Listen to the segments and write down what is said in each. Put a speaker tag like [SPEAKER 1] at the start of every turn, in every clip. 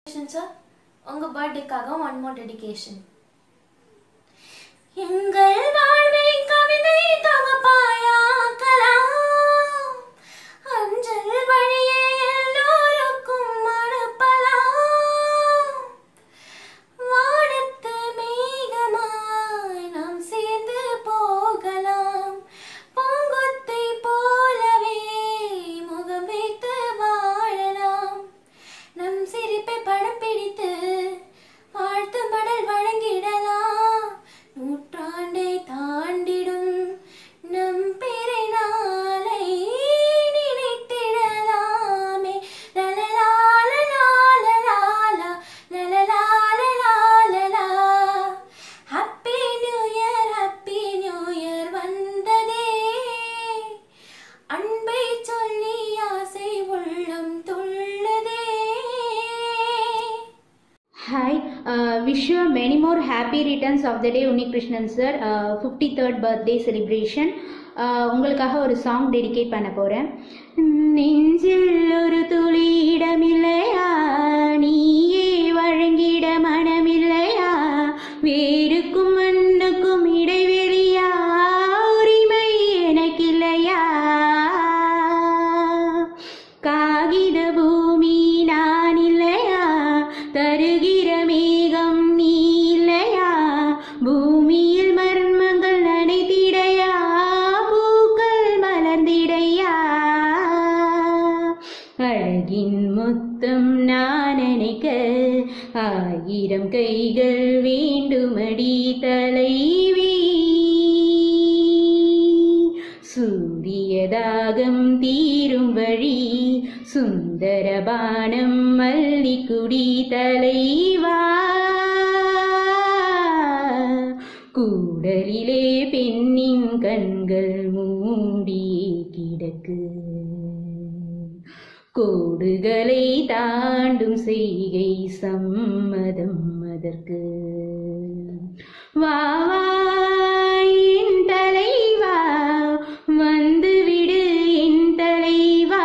[SPEAKER 1] Sir உங்கள் பர்த்டேக்காக one more dedication எங்கள் வாழ்வை கவிதை தொகுப்பாயாக்கலாம் அஞ்சல் வழியே எல்லோருக்கும் அனுப்பலாம் வானத்து மேகமாய் நாம் சேர்ந்து போகலாம் பூங்கொத்தை போலவே முகம் வைத்து வாழலாம் நம் சிரிப்பை படம் பிடித்து வாழ்த்து மடல் வழங்கிடலாம் நூற்றாண்டை தாண்டிடும் நம் பிறநாளை நினைத்திடலாமே லலலாலலாலலாலா, லலலாலலாலலா. Happy New Year, Happy New Year வந்ததே அன்பை சொல்லி ஆசை உள்ளம் துள்ளுதே
[SPEAKER 2] Hi, uh, wish you many more happy returns of the day Unikrishnan sir, uh, 53rd birthday celebration. Uh, உங்களுக்காக ஒரு சாங் டெடிகேட் பண்ண போகிறேன் நெஞ்சில் ஒரு துளி இடமில்லையா நீயே வழங்கிட மனமில்லையா வேருக்கும் மண்ணுக்கும் இடைவெளியா உரிமை எனக்கில்லையா காகித பூமி நான் இல்லையா தருகிற மேகம் நீ இல்லையா பூமியில் மர்மங்கள் நனைத்திடையா பூக்கள் மலர்ந்திடையா அழகின் முத்தம் நான் நினைக்க ஆயிரம் கைகள் வேண்டுமடி தலைவி சூரியதாகம் தீரும் வழி சுந்தரபானம் மல்லிக்குடி தலைவா கூடலிலே பெண்ணின் கண்கள் மூடியே கிடக்கு கோடுகளை தாண்டும் செய்கை சம்மதம் அதற்கு வா வா, என் தலைவா வந்துவிடு என் தலைவா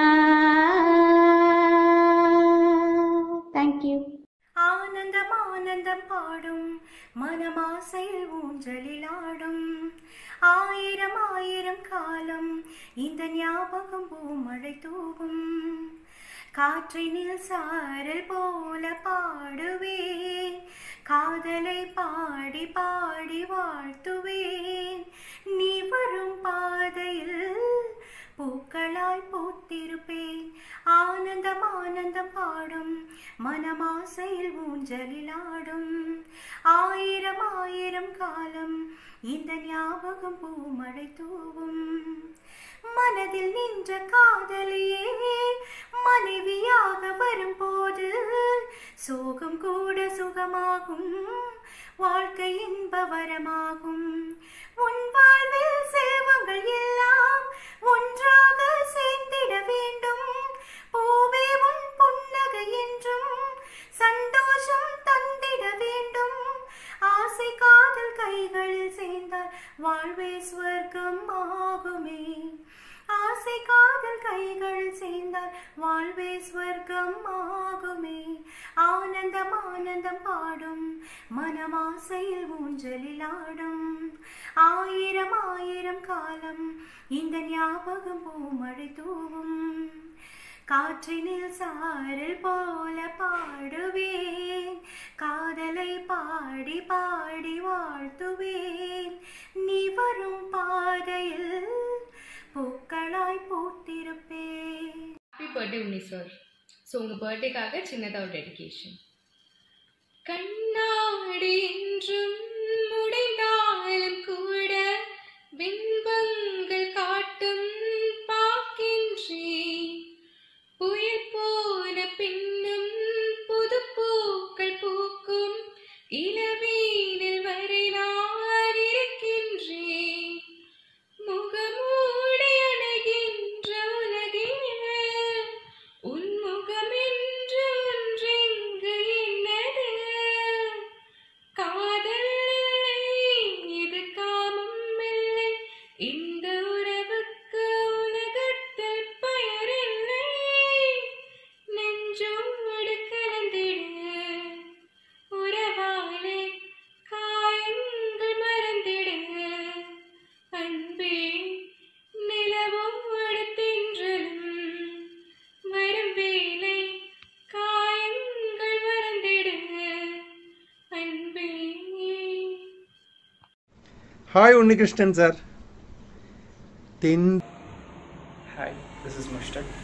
[SPEAKER 2] தேங்க்யூ
[SPEAKER 3] ஆனந்தம் ஆனந்தம் பாடும் மனமாசையில் ஊஞ்சலில் ஆடும் ஆயிரம் ஆயிரம் காலம் இந்த ஞாபகம் பூமழை தூவும் காற்றினில் சாரல் போல பாடுவேன் காதலை பாடி பாடி வாழ்த்துவேன் நீ வரும் பாதையில் பூக்களாய் பூத்திருப்பேன் ஆனந்தம் ஆனந்தம் பாடும் மனமாசையில் ஊஞ்சலில் ஆடும் ஆயிரம் ஆயிரம் காலம் இந்த ஞாபகம் பூமழை தூவும் மனதில் நின்ற காதலியே மனைவியாக வரும்போது சோகம் கூட சுகமாகும் வாழ்க்கை இன்ப வரமாகும் உன் வாழ்வில் செல்வங்கள் எல்லாம் ஒன்றாக சேர்ந்திட வேண்டும் பூவே உன் புன்னகை என்றும் சந்தோஷம் தந்திட வேண்டும் ஆசை காதல் கைகளில் சேர்ந்தால் வாழ்வே ஸ்வர்க்கம் ஆகுமே ஆசை காதல் கைகள் சேர்ந்தால் வாழ்வே ஸ்வர்க்கம் ஆகுமே ஆனந்தம் ஆனந்தம் பாடும் மனமாசையில் ஊஞ்சலில் ஆடும் ஆயிரம் ஆயிரம் காலம் இந்த ஞாபகம் பூமழை தூவும் காற்றினில் சாரல் போல பாடுவேன் காதலை பாடி பாடி வாழ்த்துவேன் நீ வரும் பாதையில் பூக்களாய் பூத்திருப்பேன்
[SPEAKER 4] happy birthday Unni sir so உங்கள் பர்த்டேக்காக சின்னதாக ஒரு டெடிகேஷன் கண்ணாடி என்றும் முடிந்தாலும் கூட பிம்பங்கள் காட்டும் பார்க்கின்றேன் புயல் போன பின்னும் புது பூக்கள் பூக்கும் இளவீனில் வரை நான் இருக்கின்றேன் முகமூடி அணைகின்ற உலகில் உன் முகமென்று ஒன்றெங்கு என்னது காதல் இல்லை இது காமம் இல்லை இந்த உறவுக்கு உலகத்தில் பெயரில்லை நெஞ்சோடு
[SPEAKER 5] hi Unnikrishnan sir then
[SPEAKER 6] hi this is Mushtaq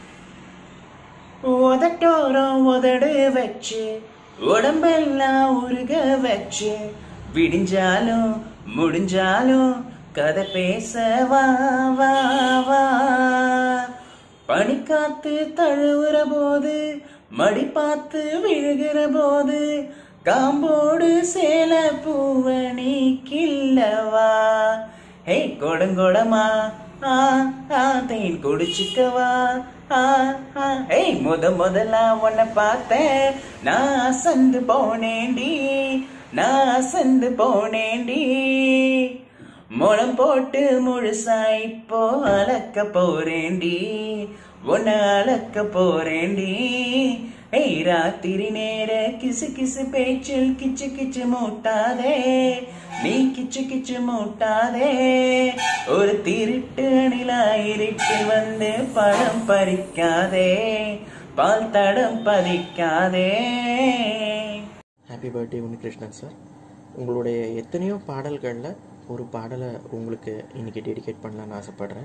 [SPEAKER 6] உதட்டோரம் உதடு வச்சு உடம்பெல்லாம் உருக வச்சு விடிஞ்சாலும் முடிஞ்சாலும் கதை பேச வா வா வா பனிக்காத்து தழுவுற போது மடி பார்த்து விழுகிற போது காம்போடு சேல பூவணி கில்லவா ஹே கொடுங்கொடமா ஆ ஆ தேன் குடிச்சுக்கவா ஆ ஆ ஹே முத முதலா உன்னை பார்த்தேன் நான் அசந்து போனேண்டி நான் அசந்து போனேண்டி முளம் போட்டு முழுசா இப்போ அளக்க போறேண்டி உன்னை அளக்க போறேண்டி ஏய் ராத்திரி நேர கிசு கிசு பேச்சில் கிச்சு கிச்சு மூட்டாதே நீ கிச்சு கிச்சு மூட்டாதே ஒரு திருட்டு நிலா இருட்டில் வந்து பழம் பறிக்காதே பால் தடம் பதிக்காதே
[SPEAKER 7] ஹாப்பி பர்த்டே உன்னிகிருஷ்ணன் சார் உங்களுடைய எத்தனையோ பாடல்களில் ஒரு பாடலை உங்களுக்கு இன்னைக்கு டெடிகேட் பண்ணலான்னு ஆசைப்படுறேன்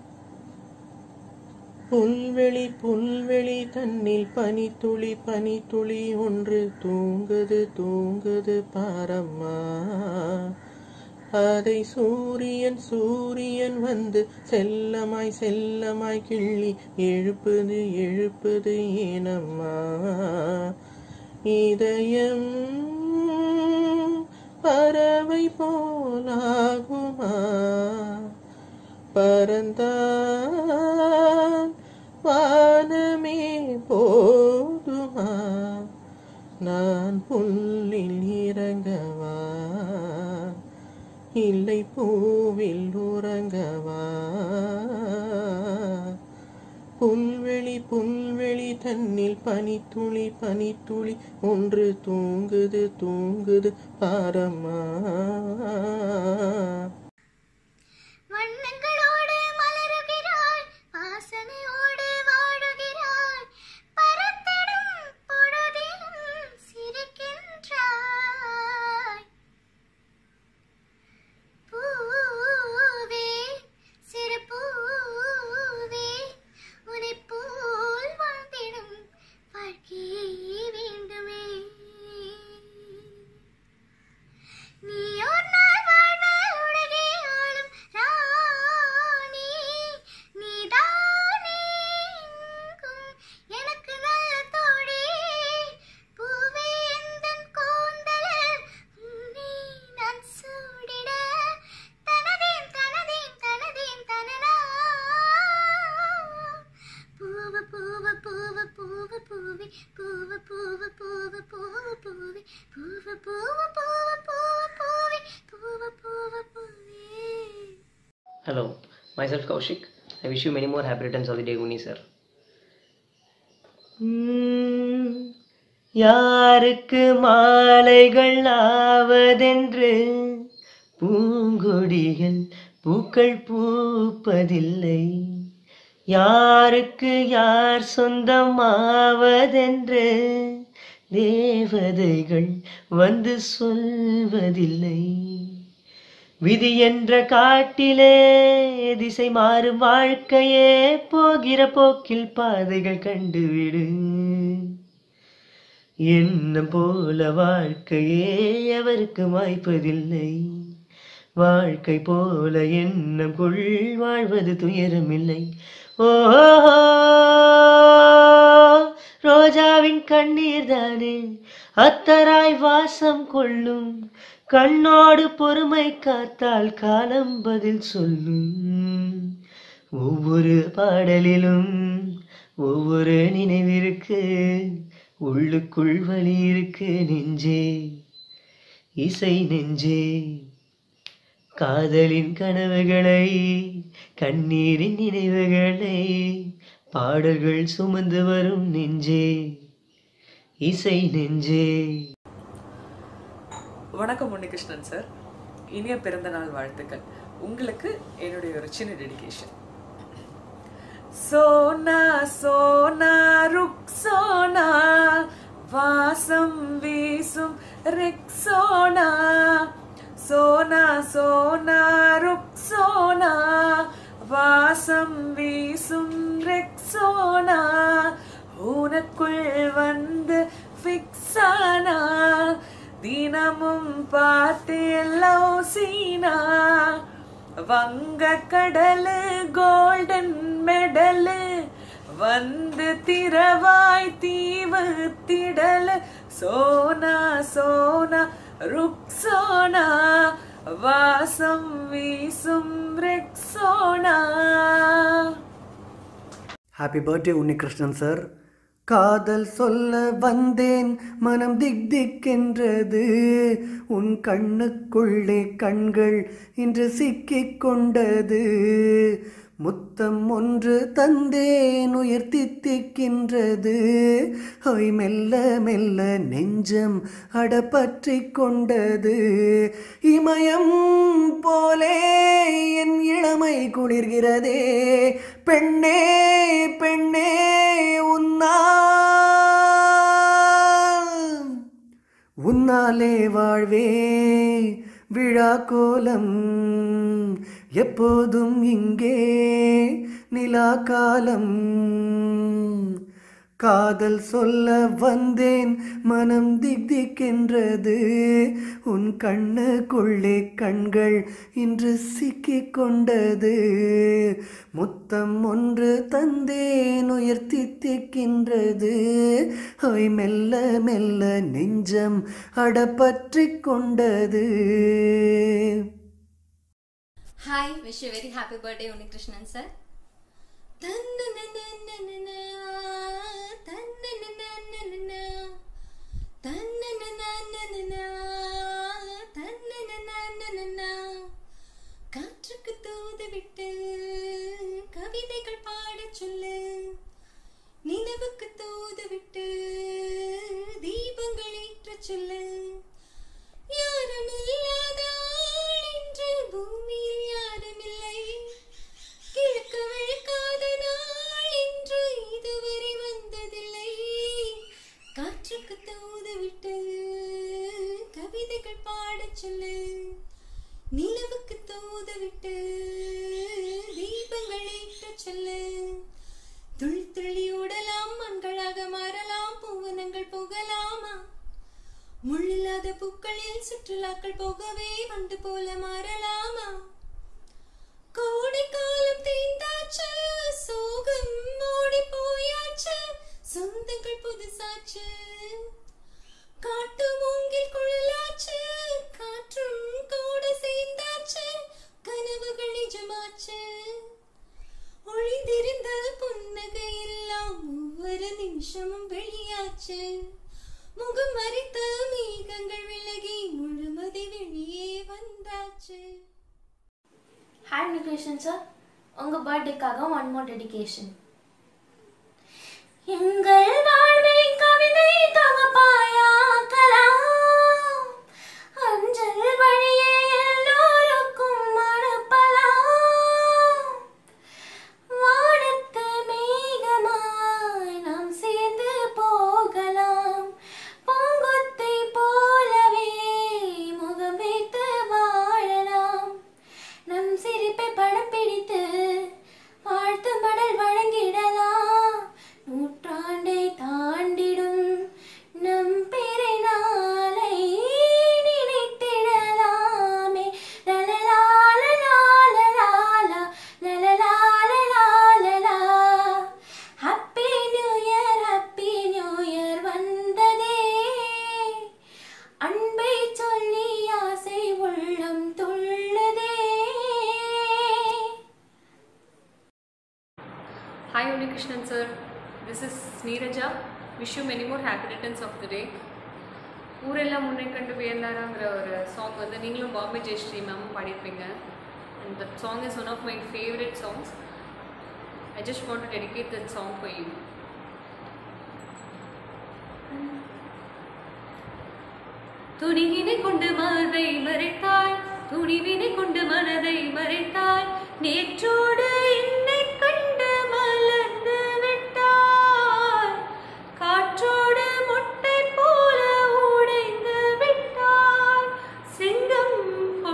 [SPEAKER 7] புல்வெளி புல்வெளி தன்னில் பனித்துளி பனித்துளி ஒன்று தூங்குது தூங்குது பாரம்மா அதை சூரியன் சூரியன் வந்து செல்லமாய் செல்லமாய் கிள்ளி எழுப்புது எழுப்புது ஏனம்மா இதயம் பறவை போலாகுமா பறந்தால் வானமே போதுமா நான் புல்லில் இறங்கவா இல்லை பூவில் உறங்கவா புல்வெளி புல்வெளி தன்னில் பனித்துளி பனித்துளி ஒன்று தூங்குது தூங்குது பாரம்மா
[SPEAKER 8] வண்ணங்களோடு மலருகிறாய் வாசனையோடு வாடுகிறாய் பரத்திடும் பொழுதிலும் சிரிக்கின்றாய் பூவே சிறு பூவே உன்னை போல் வாழ்ந்திடும் வாழ்க்கையே வேண்டுமே நீ ஒரு நாள் வாழ்வில் உலகை ஆளும் ராணி நீதானே எங்கும் எனக்கு நல்ல தோழி பூவே எந்தன் கூந்தலில் உன்னை நான் சூடிட தனதேம் தனதேம் தனதேம் தனனா பூவ பூவ பூவ பூவ பூவே பூவ பூவ பூவ பூவ பூவே பூவ பூவ பூவ பூவ பூவே பூவ பூவ பூவே
[SPEAKER 9] Hello, myself Kaushik. I wish you many more happy returns of the day, Uni sir.
[SPEAKER 6] யாருக்கு மாலைகள் ஆவதென்று பூங்கொடிகள் பூக்கள் பூப்பதில்லை யாருக்கு யார் சொந்தம் ஆவதென்று தேவதைகள் வந்து சொல்வதில்லை விதி என்ற காட்டிலே திசை மாறும் வாழ்க்கையே போகிற போக்கில் பாதைகள் கண்டுவிடு எண்ணம் போல வாழ்க்கையே எவருக்கு வாய்ப்பதில்லை வாழ்க்கை போல எண்ணம் கொள் வாழ்வது துயரமில்லை ஓ ரோஜாவின் கண்ணீர் தானே அத்தராய் வாசம் கொள்ளும் கண்ணோடு பொறுமை காத்தால் காலம் பதில் சொல்லும் ஒவ்வொரு பாடலிலும் ஒவ்வொரு நினைவிருக்கு உள்ளுக்குள் வலி இருக்கு நெஞ்சே இசை நெஞ்சே காதலின் கனவுகளை கண்ணீரின் நினைவுகளை பாடல்கள் சுமந்து வரும் நெஞ்சே இசை நெஞ்சே
[SPEAKER 10] வணக்கம் உன்னிகிருஷ்ணன் சார் இனிய பிறந்த நாள் வாழ்த்துக்கள் உங்களுக்கு என்னுடைய ஒரு சின்ன டெடிகேஷன் சோனா சோனா ருக் சோனா வாசம் வீசும் ரெக்ஸோனா சோனா சோனா ருக்ஸோனா வாசம் வீசும் ரெக்ஸோனா உனக்குள் வந்து ஃபிக்ஸானா தினமும் பார்த்தேன் லவ் சீனா வங்க கடலு கோல்டன் மெடலு வந்து திரவாய் தீவு திடலு சோனா சோனா ருக்ஸோனா வாசம் வீசும் Rexona
[SPEAKER 11] happy birthday Unnikrishnan sir காதல் சொல்ல வந்தேன் மனம் திக் திக்கென்றது உன் கண்ணுக்குள்ளே கண்கள் இன்று சிக்கிக் கொண்டது முத்தம் ஒன்று தந்தேன் உயிர் தித்திக்கின்றது ஹொய் மெல்ல மெல்ல நெஞ்சம் அடப்பற்றி கொண்டது இமயம் போலே என் இளமை குளிர்கிறதே பெண்ணே பெண்ணே உன்னால் உன்னாலே வாழ்வே விழா கோலம் எப்போதும் இங்கே நிலா காலம் காதல் சொல்ல வந்தேன் மனம் திக் திக்கென்றது உன் கண்ணுக்குள்ளே கண்கள் இன்று சிக்கிக் கொண்டது முத்தம் ஒன்று தந்தேன் உயிர் தித்திக்கின்றது அவை மெல்ல மெல்ல நெஞ்சம் அடப்பற்றி கொண்டது
[SPEAKER 12] hi wish very happy birthday Unnikrishnan sir காற்றுக்கு தூது விட்டு கவிதைகள் பாடச் சொல்லு நிலவுக்கு தூது விட்டு தீபங்கள் ஏற்றச் சொல்லு யாரும் இல்லாத ஆள் என்று பூமியில் யாரும் இல்லை கிழக்கு விழுக்காத நாள் என்று இதுவரை வந்ததில்லை காற்றுக்கு தூது விட்டு கவிதைகள் பாடச் சொல்லு நிலவுக்கு தூது விட்டு தீபங்கள் ஏற்றச் சொல்லு துளி துளி ஓடலாம் மண்களாக மாறலாம் பூவனங்கள் போகலாமா முள்ளில்லாத பூக்களில் சுற்றுலாக்கள் போகவே வண்டு போல மாறலாமா கோடை காலம் தேய்ந்தாச்சு சோகம் ஓடி போயாச்சு சொந்தங்கள் புதுசாச்சு காட்டு மூங்கில் குழலாச்சு காற்றும் கூட சேர்ந்தாச்சு கனவுகள் நிஜமாச்சு ஒளிந்திருந்த புன்னகை எல்லாம் ஒவ்வொரு நிமிஷமும் வெளியாச்சு முகம் மறைத்த மேகங்கள் விலகி முழுமதி வெளியே வந்தாச்சு
[SPEAKER 1] ஹாய் நிகேஷன் சார் உங்கள் பர்த்டேக்காக ஒன் மோர் டெடிகேஷன் எங்கள் வாழ்வை கவிதை தொகுப்பாயாக்கலாம் அஞ்சல் வழியே எல்லோருக்கும் அனுப்பலாம் வானத்து மேகமாய் நாம் சேர்ந்து போகலாம் பூங்கொத்தை போலவே முகம் வைத்து வாழலாம் நம் சிரிப்பை படம் பிடித்து வாழ்த்து மடல் வழங்கிடலாம் நூற்றாண்டை தாண்டிடும் நம் பிறநாளை நினைத்திடலாமே லலலாலலாலலாலா, லலலாலலாலலா. Happy New Year, Happy New Year வந்ததே அன்பை சொல்லி ஆசை உள்ளம் துள்ளுதே
[SPEAKER 13] Hi Unikrishnan sir, this is Neeraja. Wish you many more happy returns of the day. ஊரெல்லாம் முன்னே கண்டு வியந்தாராங்கிற ஒரு சாங் வந்து நீங்களும் பாம்பே ஜெயஸ்ரீ மேமும் பாடியிருப்பீங்க and that song is one of my favourite songs I just want to dedicate that song for you துணிவினை கொண்டு மார்பை மறைத்தாய் துணிவினை கொண்டு மனதை மறைத்தாய் நேற்றோடு என்னை கண்டு மலர்ந்து விட்டாய் காற்றோடு மொட்டை போல உடைந்து விட்டாய் சிங்கம்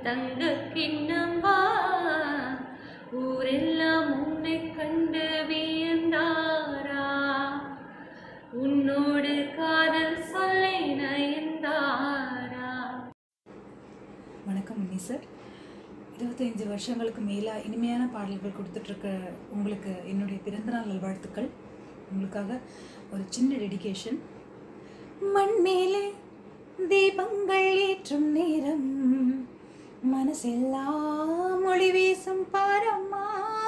[SPEAKER 13] தங்க கிண்ணம் வா ஊரெல்லாம் உன்னை கண்டு வியந்தாரா உன்னோடு காதல் சொல்லை நயந்தாரா
[SPEAKER 14] வணக்கம் உன்னி சார் இருபத்தைந்து வருஷங்களுக்கு மேலாக இனிமையான பாடல்கள் கொடுத்துட்ருக்க உங்களுக்கு என்னுடைய பிறந்தநாள் நல்வாழ்த்துக்கள் உங்களுக்காக ஒரு சின்ன டெடிகேஷன் மண் மேலே தீபங்கள் ஏற்றும் நேரம் மனசெல்லாம் மொழி வீசும் பாரம்மா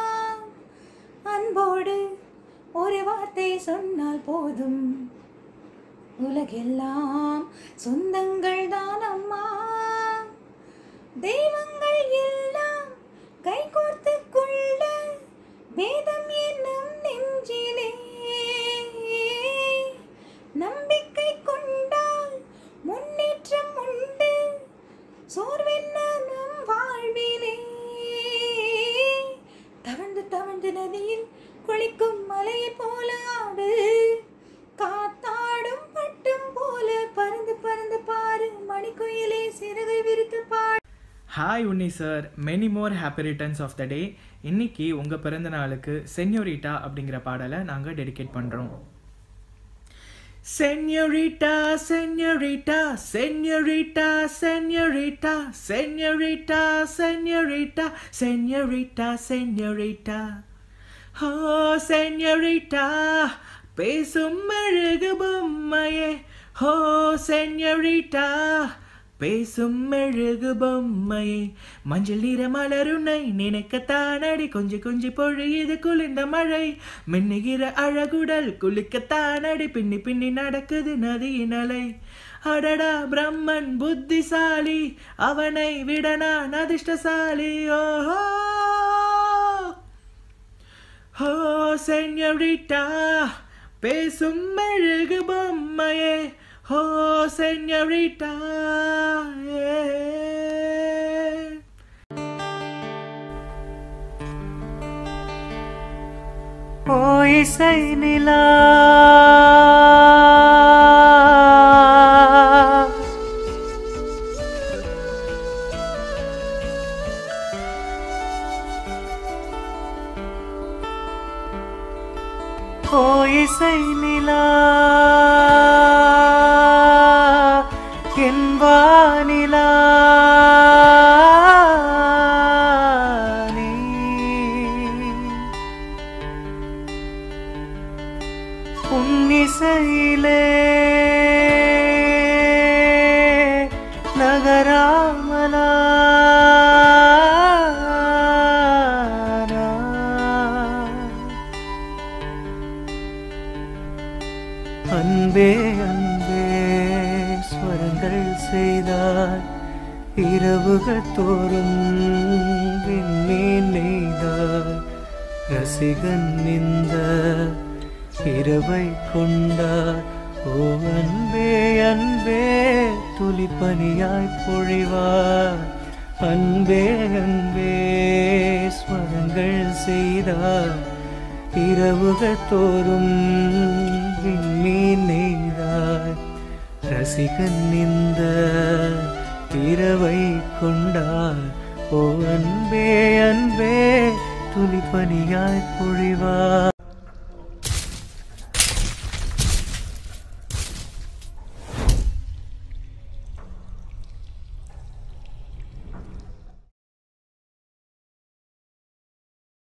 [SPEAKER 14] அன்போடு ஒரு வார்த்தை சொன்னால் போதும் உலகெல்லாம் சொந்தங்கள் தான் அம்மா தெய்வங்கள் எல்லாம் கைகோர்த்து கொள்ள வேதம் என்னும் நெஞ்சிலே நம்பிக்கை கொண்டால் முன்னேற்றம் உண்டு சோர்வென்ன நம் வாழ்விலே தவழ்ந்து தவழ்ந்து நதியில் குளிக்கும் மலையை போல ஆடு காத்தாடும் பட்டம் போல பறந்து பறந்து பாரு மணிக்குயிலே சிறகை விரித்து பாடு
[SPEAKER 15] hi Unni sir many more happy returns of the day இன்னைக்கு உங்கள் பிறந்த நாளுக்கு சென்யோரிட்டா அப்படிங்கிற பாடலை நாங்கள் டெடிகேட் பண்ணுறோம் Señorita, señorita, señorita, señorita, señorita, señorita, señorita, señorita. Oh, señorita, பேசும் அழகு பொம்மையே ஹோ செஞ்சரிட்டா பேசும் மெழுகு பொம்மையே மஞ்சள் நிற மலருனை நினைக்கத்தானடி கொஞ்சி கொஞ்சி பொழியுது குளிர்ந்த மழை மின்னுகிற அழகுடல் குளிக்கத்தானடி பின்னி பின்னி நடக்குது நதியின் அலை அடடா பிரம்மன் புத்திசாலி அவனை விட நான் அதிர்ஷ்டசாலி ஓஹோ ஹோ செஞ்சரிட்டா பேசும் மெழுகு பொம்மையே ஹோ செஞ்சரிட்டா
[SPEAKER 6] ஓ இசை நிலா ஓ இசை நிலா என் வானிலா நீ. உன் இசையிலே நகராமலா அன்பே அன்பே ஸ்வரங்கள் செய்தாய் இரவுகள் தோறும் விண்மீன் நெய்தாய் ரசிகன் இந்த இரவை கொண்டார் ஓ அன்பே அன்பே துளிப்பனியாய் பொழிவார் அன்பே அன்பே ஸ்வரங்கள் செய்தார் இரவுகள் தோறும் விண்மீன் நெய்தாய் ரசிகன் இந்த இரவை கொண்டார் ஓ அன்பே அன்பே துளிப்பனியாய் பொழிவார்